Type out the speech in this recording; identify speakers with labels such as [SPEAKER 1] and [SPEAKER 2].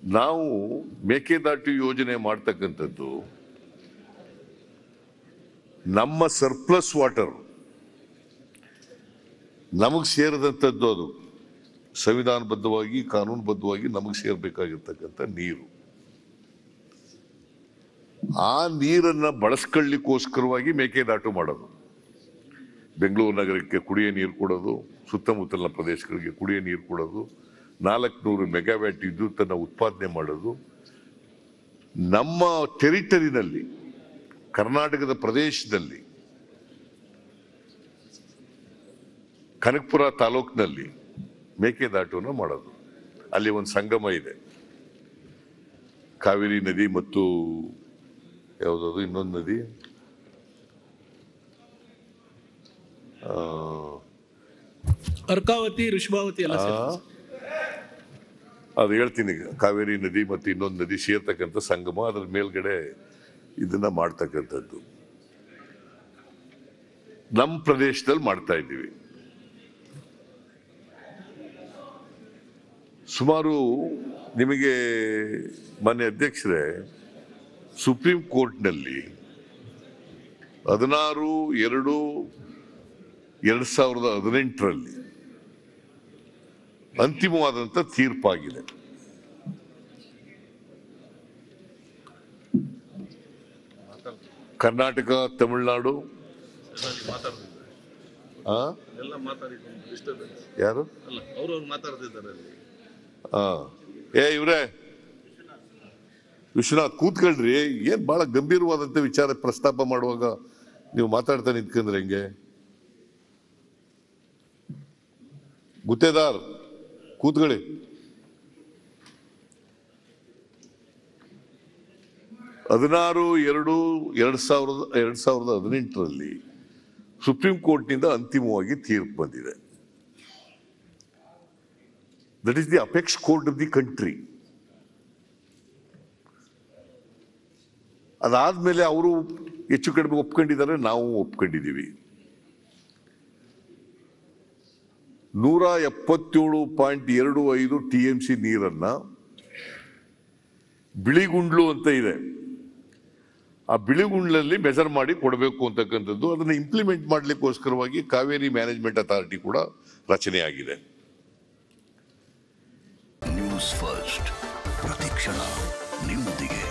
[SPEAKER 1] ನಾವು ಮೇಕೆದಾಟು ಯೋಜನೆ ಮಾಡ್ತಕ್ಕಂಥದ್ದು ನಮ್ಮ ಸರ್ಪ್ಲಸ್ ವಾಟರ್ ನಮಗೆ ಸೇರಿದಂಥದ್ದು ಅದು ಸಂವಿಧಾನಬದ್ಧವಾಗಿ ಕಾನೂನುಬದ್ಧವಾಗಿ ನಮಗೆ ಸೇರ್ಬೇಕಾಗಿರ್ತಕ್ಕಂಥ ನೀರು ಆ ನೀರನ್ನ ಬಳಸ್ಕೊಳ್ಳಿಕ್ಕೋಸ್ಕರವಾಗಿ ಮೇಕೆದಾಟು ಮಾಡೋದು ಬೆಂಗಳೂರು ನಗರಕ್ಕೆ ಕುಡಿಯೋ ನೀರು ಕೊಡೋದು ಸುತ್ತಮುತ್ತಲಿನ ಪ್ರದೇಶಗಳಿಗೆ ಕುಡಿಯೋ ನೀರು ಕೊಡೋದು ನಾಲ್ಕುನೂರು ಮೆಗಾವ್ಯಾಟ್ ವಿದ್ಯುತ್ತನ್ನು ಉತ್ಪಾದನೆ ಮಾಡೋದು ನಮ್ಮ ಟೆರಿಟರಿನಲ್ಲಿ ಕರ್ನಾಟಕದ ಪ್ರದೇಶದಲ್ಲಿ ಕನಕಪುರ ತಾಲೂಕಿನಲ್ಲಿ ಮೇಕೆದಾಟುವನ್ನು ಮಾಡೋದು ಅಲ್ಲಿ ಒಂದು ಸಂಗಮ ಇದೆ ಕಾವೇರಿ ನದಿ ಮತ್ತು ಯಾವುದದು ಇನ್ನೊಂದು ನದಿ ಆ,
[SPEAKER 2] ಅರ್ಕಾವತಿ ಋಷಭಾವತಿ ಎಲ್ಲ ಸೇರಿ.
[SPEAKER 1] ಅದು ಹೇಳ್ತೀನಿ ಈಗ. ಕಾವೇರಿ ನದಿ ಮತ್ತು ಇನ್ನೊಂದು ನದಿ ಸೇರ್ತಕ್ಕಂಥ ಸಂಗಮ ಅದರ ಮೇಲ್ಗಡೆ ಇದನ್ನ ಮಾಡ್ತಕ್ಕಂಥದ್ದು ನಮ್ಮ ಪ್ರದೇಶದಲ್ಲಿ ಮಾಡ್ತಾ ಇದ್ದೀವಿ ಸುಮಾರು ನಿಮಗೆ ಮಾನ್ಯ ಅಧ್ಯಕ್ಷರೇ ಸುಪ್ರೀಂ ಕೋರ್ಟ್ನಲ್ಲಿ ಹದಿನಾರು ಎರಡು ಎರಡ್ ಸಾವಿರದ ಹದಿನೆಂಟರಲ್ಲಿ ಅಂತಿಮವಾದಂಥ ತೀರ್ಪಾಗಿದೆ ಕರ್ನಾಟಕ ತಮಿಳುನಾಡು ಆ?
[SPEAKER 3] ಎಲ್ಲ ಮಾತಾಡಿಕೊಂಡು ಡಿಸ್ಟರ್ಬೆನ್ಸ್
[SPEAKER 1] ಯಾರು
[SPEAKER 3] ಅಲ್ಲ ಅವ್ರವ್ರು ಮಾತಾಡ್ತಿದ್ದಾರೆ ಅಲ್ಲಿ
[SPEAKER 1] ಆ. ಏ ಇವ್ರೆ ವಿಶ್ವನಾಥ್ ಕೂತ್ಕೊಳ್ರಿ ಏನ್ ಬಹಳ ಗಂಭೀರವಾದಂತ ವಿಚಾರ ಪ್ರಸ್ತಾಪ ಮಾಡುವಾಗ ನೀವು ಮಾತಾಡ್ತಾ ನಿಂತ್ಕೊಂಡ್ರೆ ಹೆಂಗೆ ಗುತ್ತೇದಾರ್ ಕೂತ್ಕೊಳ್ಳಿ ಹದಿನಾರು ಎರಡು ಎರಡ್ ಸಾವಿರದ ಎರಡ್ ಸಾವಿರದ ಹದಿನೆಂಟರಲ್ಲಿ ಸುಪ್ರೀಂ ಕೋರ್ಟ್ನಿಂದ ಅಂತಿಮವಾಗಿ ತೀರ್ಪು ಬಂದಿದೆ that is the apex court of the country ಅದಾದ್ಮೇಲೆ ಅವರು ಹೆಚ್ಚು ಕಡಿಮೆ ಒಪ್ಕೊಂಡಿದ್ದಾರೆ ನಾವು ಒಪ್ಕೊಂಡಿದ್ದೀವಿ ನೂರ ಎಪ್ಪತ್ತೇಳು ಪಾಯಿಂಟ್ ಎರಡು ಐದು ಟಿ ಎಂ ಸಿ ನೀರನ್ನ ಬಿಳಿಗುಂಡ್ಲು ಅಂತ ಇದೆ ಆ ಬಿಳಿಗುಂಡ್ಲಲ್ಲಿ ಮೆಜರ್ ಮಾಡಿ ಕೊಡಬೇಕು ಅಂತಕ್ಕಂಥದ್ದು ಅದನ್ನು ಇಂಪ್ಲಿಮೆಂಟ್ ಮಾಡಲಿಕ್ಕೋಸ್ಕರವಾಗಿ ಕಾವೇರಿ ಮ್ಯಾನೇಜ್ಮೆಂಟ್ ಅಥಾರಿಟಿ ಕೂಡ ರಚನೆಯಾಗಿದೆ
[SPEAKER 4] ನ್ಯೂಸ್ ಫಸ್ಟ್ ಪ್ರತಿಕ್ಷಣ ನಿಮ್ಮೊಂದಿಗೆ